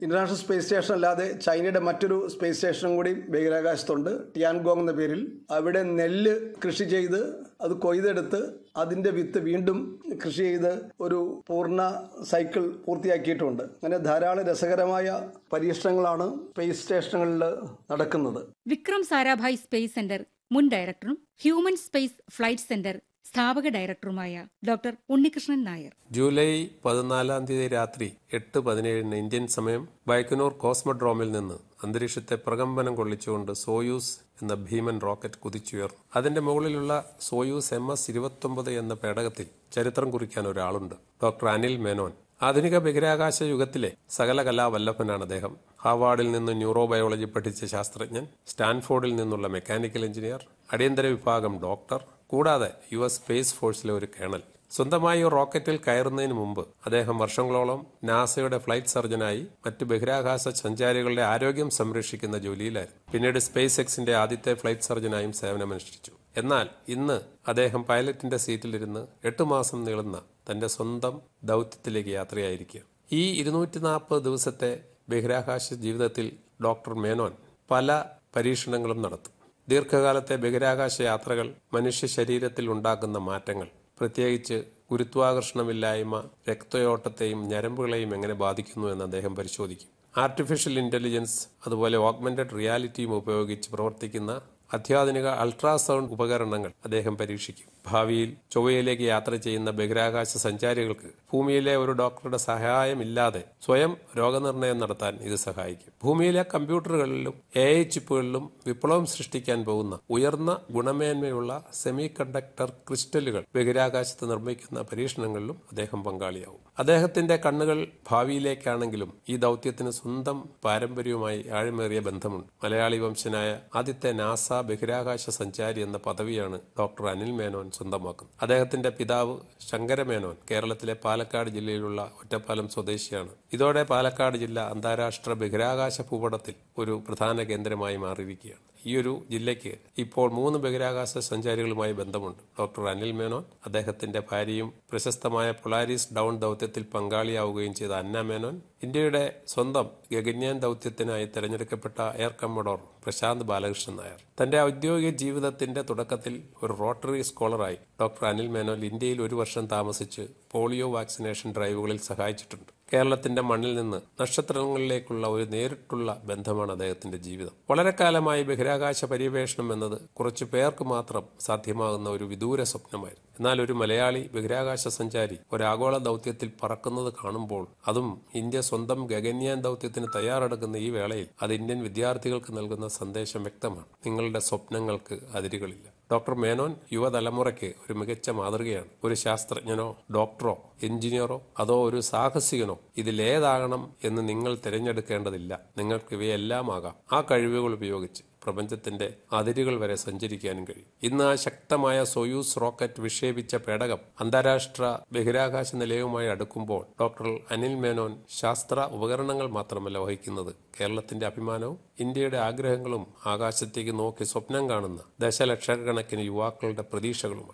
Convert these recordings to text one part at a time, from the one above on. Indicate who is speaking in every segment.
Speaker 1: international space station അല്ലാതെ ചൈനയുടെ മറ്റൊരു സ്പേസ് സ്റ്റേഷനും കൂടി ബഹിരാകാശത്തുണ്ട് ടിയാൻഗോങ് എന്ന പേരിൽ അവിടെ നെല്ല് കൃഷി ചെയ്ത് അത് കൊയ്തെടുത്ത് അതിന്റെ വിത്ത് വീണ്ടും കൃഷി ചെയ്ത് ഒരു പൂർണ്ണ സൈക്കിൾ പൂർത്തിയാക്കിയിട്ടുണ്ട് അങ്ങനെ ധാരാളം രസകരമായ പരീക്ഷണങ്ങളാണ് സ്പേസ് സ്റ്റേഷനുകളിൽ നടക്കുന്നത്
Speaker 2: വിക്രം സാരാഭായ് സ്പേസ് സെന്റർ മുൻ ഡയറക്ടറും ഹ്യൂമൻ സ്പേസ് ഫ്ലൈറ്റ് സെന്റർ സ്ഥാപക ഡയറക്ടറുമായ ഡോക്ടർ ഉണ്ണികൃഷ്ണൻ നായർ
Speaker 3: ജൂലൈ പതിനാലാം തീയതി രാത്രി എട്ട് പതിനേഴിന് ഇന്ത്യൻ സമയം ബൈക്കനൂർ കോസ്മോഡ്രോമിൽ നിന്ന് അന്തരീക്ഷത്തെ പ്രകമ്പനം കൊള്ളിച്ചുകൊണ്ട് സോയൂസ് എന്ന ഭീമൻ റോക്കറ്റ് കുതിച്ചുയർന്നു അതിന്റെ മുകളിലുള്ള സോയൂസ് എം എസ് ഇരുപത്തൊമ്പത് എന്ന പേടകത്തിൽ ചരിത്രം കുറിക്കാൻ ഒരാളുണ്ട് ഡോക്ടർ അനിൽ മേനോൻ ആധുനിക ബഹിരാകാശ യുഗത്തിലെ സകല കലാവല്ലഭനാണ് അദ്ദേഹം ഹാവാർഡിൽ നിന്ന് ന്യൂറോബയോളജി പഠിച്ച ശാസ്ത്രജ്ഞൻ സ്റ്റാൻഫോർഡിൽ നിന്നുള്ള മെക്കാനിക്കൽ എഞ്ചിനീയർ അടിയന്തര വിഭാഗം ഡോക്ടർ കൂടാതെ യു എസ് സ്പേസ് ഫോഴ്സിലെ ഒരു കേണൽ സ്വന്തമായി ഒരു റോക്കറ്റിൽ കയറുന്നതിന് മുമ്പ് അദ്ദേഹം വർഷങ്ങളോളം നാസയുടെ ഫ്ലൈറ്റ് സർജനായി മറ്റ് ബഹിരാകാശ സഞ്ചാരികളുടെ ആരോഗ്യം സംരക്ഷിക്കുന്ന ജോലിയിലായിരുന്നു പിന്നീട് സ്പേസ് എക്സിന്റെ ആദ്യത്തെ ഫ്ലൈറ്റ് സർജനായും സേവനമനുഷ്ഠിച്ചു എന്നാൽ ഇന്ന് അദ്ദേഹം പൈലറ്റിന്റെ സീറ്റിലിരുന്ന് എട്ട് മാസം നീളുന്ന തന്റെ സ്വന്തം ദൗത്യത്തിലേക്ക് യാത്രയായിരിക്കുക ഈ ഇരുന്നൂറ്റി നാൽപ്പത് ദിവസത്തെ ബഹിരാകാശ ജീവിതത്തിൽ ഡോക്ടർ മേനോൻ പല പരീക്ഷണങ്ങളും നടത്തും ദീർഘകാലത്തെ ബഹിരാകാശ യാത്രകൾ മനുഷ്യ ശരീരത്തിൽ ഉണ്ടാക്കുന്ന മാറ്റങ്ങൾ പ്രത്യേകിച്ച് ഗുരുത്വാകർഷണമില്ലായ്മ രക്തയോട്ടത്തെയും ഞരമ്പുകളെയും എങ്ങനെ ബാധിക്കുന്നു എന്ന് അദ്ദേഹം പരിശോധിക്കും ആർട്ടിഫിഷ്യൽ ഇന്റലിജൻസ് അതുപോലെ ഓഗ്മെന്റഡ് റിയാലിറ്റിയും ഉപയോഗിച്ച് പ്രവർത്തിക്കുന്ന അത്യാധുനിക അൾട്രാസൗണ്ട് ഉപകരണങ്ങൾ അദ്ദേഹം പരീക്ഷിക്കും ഭാവിയിൽ ചൊവ്വയിലേക്ക് യാത്ര ചെയ്യുന്ന ബഹിരാകാശ സഞ്ചാരികൾക്ക് ഭൂമിയിലെ ഒരു ഡോക്ടറുടെ സഹായമില്ലാതെ സ്വയം രോഗനിർണയം നടത്താൻ ഇത് സഹായിക്കും ഭൂമിയിലെ കമ്പ്യൂട്ടറുകളിലും എ ഐ ചിപ്പുകളിലും വിപ്ലവം സൃഷ്ടിക്കാൻ പോകുന്ന ഉയർന്ന ഗുണമേന്മയുള്ള സെമി കണ്ടക്ടർ ക്രിസ്റ്റലുകൾ ബഹിരാകാശത്ത് നിർമ്മിക്കുന്ന പരീക്ഷണങ്ങളിലും അദ്ദേഹം പങ്കാളിയാവും അദ്ദേഹത്തിന്റെ കണ്ണുകൾ ഭാവിയിലേക്കാണെങ്കിലും ഈ ദൗത്യത്തിന് സ്വന്തം പാരമ്പര്യവുമായി ആഴമേറിയ ബന്ധമുണ്ട് മലയാളി വംശനായ ആദ്യത്തെ നാസ ബഹിരാകാശ സഞ്ചാരി എന്ന പദവിയാണ് ഡോക്ടർ അനിൽ മേനോൻ സ്വന്തമാക്കുന്നത് അദ്ദേഹത്തിന്റെ പിതാവ് ശങ്കരമേനോൻ കേരളത്തിലെ പാലക്കാട് ജില്ലയിലുള്ള ഒറ്റപ്പാലം സ്വദേശിയാണ് ഇതോടെ പാലക്കാട് ജില്ല അന്താരാഷ്ട്ര ബഹിരാകാശ ഭൂപടത്തിൽ ഒരു പ്രധാന കേന്ദ്രമായി മാറിയിരിക്കുകയാണ് ഈ ഒരു ജില്ലയ്ക്ക് ഇപ്പോൾ മൂന്ന് ബഹിരാകാശ സഞ്ചാരികളുമായി ബന്ധമുണ്ട് ഡോക്ടർ അനിൽ മേനോൻ അദ്ദേഹത്തിന്റെ ഭാര്യയും പ്രശസ്തമായ പൊളാരിസ് ഡൗൺ ദൗത്യത്തിൽ പങ്കാളിയാവുകയും ചെയ്ത അന്ന മേനോൻ ഇന്ത്യയുടെ സ്വന്തം ഗഗന്യാൻ ദൗത്യത്തിനായി തെരഞ്ഞെടുക്കപ്പെട്ട എയർ കമ്മഡോർ പ്രശാന്ത് ബാലകൃഷ്ണൻ നായർ തന്റെ ഔദ്യോഗിക ജീവിതത്തിന്റെ തുടക്കത്തിൽ ഒരു റോട്ടറി സ്കോളറായി ഡോക്ടർ അനിൽ മേനോൻ ഇന്ത്യയിൽ ഒരു വർഷം താമസിച്ച് പോളിയോ വാക്സിനേഷൻ ഡ്രൈവുകളിൽ സഹായിച്ചിട്ടുണ്ട് കേരളത്തിന്റെ മണ്ണിൽ നിന്ന് നക്ഷത്രങ്ങളിലേക്കുള്ള ഒരു നേരിട്ടുള്ള ബന്ധമാണ് അദ്ദേഹത്തിന്റെ ജീവിതം വളരെ കാലമായി ബഹിരാകാശ പര്യവേഷണം എന്നത് കുറച്ചു പേർക്ക് മാത്രം സാധ്യമാകുന്ന ഒരു വിദൂര സ്വപ്നമായിരുന്നു എന്നാൽ ഒരു മലയാളി ബഹിരാകാശ സഞ്ചാരി ഒരാഗോള ദൗത്യത്തിൽ പറക്കുന്നത് കാണുമ്പോൾ അതും ഇന്ത്യ സ്വന്തം ഗഗന്യാൻ ദൗത്യത്തിന് തയ്യാറെടുക്കുന്ന ഈ വേളയിൽ അത് ഇന്ത്യൻ വിദ്യാർത്ഥികൾക്ക് നൽകുന്ന സന്ദേശം വ്യക്തമാണ് നിങ്ങളുടെ സ്വപ്നങ്ങൾക്ക് അതിരുകളില്ല ഡോക്ടർ മേനോൻ യുവതലമുറയ്ക്ക് ഒരു മികച്ച മാതൃകയാണ് ഒരു ശാസ്ത്രജ്ഞനോ ഡോക്ടറോ എഞ്ചിനീയറോ അതോ ഒരു സാഹസികനോ ഇതിലേതാകണം എന്ന് നിങ്ങൾ തിരഞ്ഞെടുക്കേണ്ടതില്ല നിങ്ങൾക്ക് ഇവയെല്ലാം ആകാം ആ കഴിവുകൾ ഉപയോഗിച്ച് പ്രപഞ്ചത്തിന്റെ അതിരുകൾ വരെ സഞ്ചരിക്കാനും കഴിയും ഇന്ന് ആ ശക്തമായ സൊയൂസ് റോക്കറ്റ് വിക്ഷേപിച്ച പേടകം അന്താരാഷ്ട്ര ബഹിരാകാശ നിലയവുമായി അടുക്കുമ്പോൾ ഡോക്ടർ അനിൽ മേനോൻ ശാസ്ത്ര ഉപകരണങ്ങൾ മാത്രമല്ല വഹിക്കുന്നത് കേരളത്തിന്റെ അഭിമാനവും ഇന്ത്യയുടെ ആഗ്രഹങ്ങളും ആകാശത്തേക്ക് നോക്കി സ്വപ്നം കാണുന്ന ദശലക്ഷക്കണക്കിന് യുവാക്കളുടെ പ്രതീക്ഷകളുമാണ്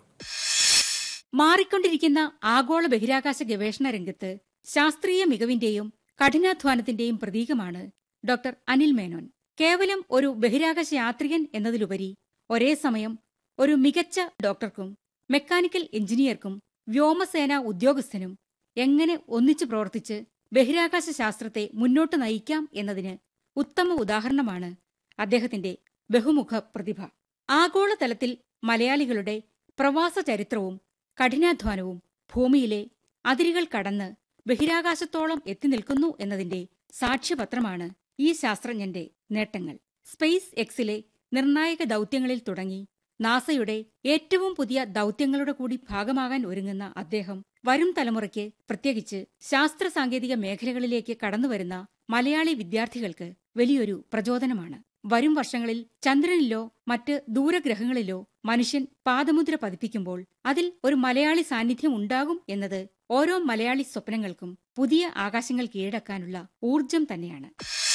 Speaker 2: മാറിക്കൊണ്ടിരിക്കുന്ന ആഗോള ബഹിരാകാശ ഗവേഷണ രംഗത്ത് ശാസ്ത്രീയ മികവിന്റെയും കഠിനാധ്വാനത്തിന്റെയും പ്രതീകമാണ് ഡോക്ടർ അനിൽ മേനോൻ കേവലം ഒരു ബഹിരാകാശ യാത്രികൻ എന്നതിലുപരി ഒരേ സമയം ഒരു മികച്ച ഡോക്ടർക്കും മെക്കാനിക്കൽ എഞ്ചിനീയർക്കും വ്യോമസേന ഉദ്യോഗസ്ഥനും എങ്ങനെ ഒന്നിച്ചു പ്രവർത്തിച്ച് ബഹിരാകാശ ശാസ്ത്രത്തെ മുന്നോട്ട് നയിക്കാം എന്നതിന് ഉത്തമ ഉദാഹരണമാണ് അദ്ദേഹത്തിന്റെ ബഹുമുഖ പ്രതിഭ ആഗോളതലത്തിൽ മലയാളികളുടെ പ്രവാസ ചരിത്രവും കഠിനാധ്വാനവും ഭൂമിയിലെ അതിരുകൾ കടന്ന് ബഹിരാകാശത്തോളം എത്തി നിൽക്കുന്നു എന്നതിന്റെ സാക്ഷ്യപത്രമാണ് ഈ ശാസ്ത്രജ്ഞന്റെ നേട്ടങ്ങൾ സ്പേസ് എക്സിലെ നിർണായക ദൗത്യങ്ങളിൽ തുടങ്ങി നാസയുടെ ഏറ്റവും പുതിയ ദൗത്യങ്ങളുടെ കൂടി ഭാഗമാകാൻ ഒരുങ്ങുന്ന അദ്ദേഹം വരും തലമുറയ്ക്ക് പ്രത്യേകിച്ച് ശാസ്ത്ര സാങ്കേതിക മേഖലകളിലേക്ക് കടന്നുവരുന്ന മലയാളി വിദ്യാർത്ഥികൾക്ക് വലിയൊരു പ്രചോദനമാണ് വരും വർഷങ്ങളിൽ ചന്ദ്രനിലോ മറ്റ് ദൂരഗ്രഹങ്ങളിലോ മനുഷ്യൻ പാദമുദ്ര പതിപ്പിക്കുമ്പോൾ അതിൽ ഒരു മലയാളി സാന്നിധ്യം ഉണ്ടാകും എന്നത് ഓരോ മലയാളി സ്വപ്നങ്ങൾക്കും പുതിയ ആകാശങ്ങൾ കീഴടക്കാനുള്ള ഊർജം തന്നെയാണ്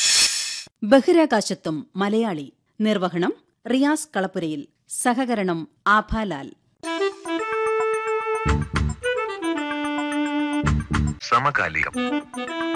Speaker 4: ബഹിരാകാശത്തും മലയാളി നിർവഹണം റിയാസ് കളപ്പുരയിൽ സഹകരണം ആഭാലാൽ
Speaker 5: സമകാലികം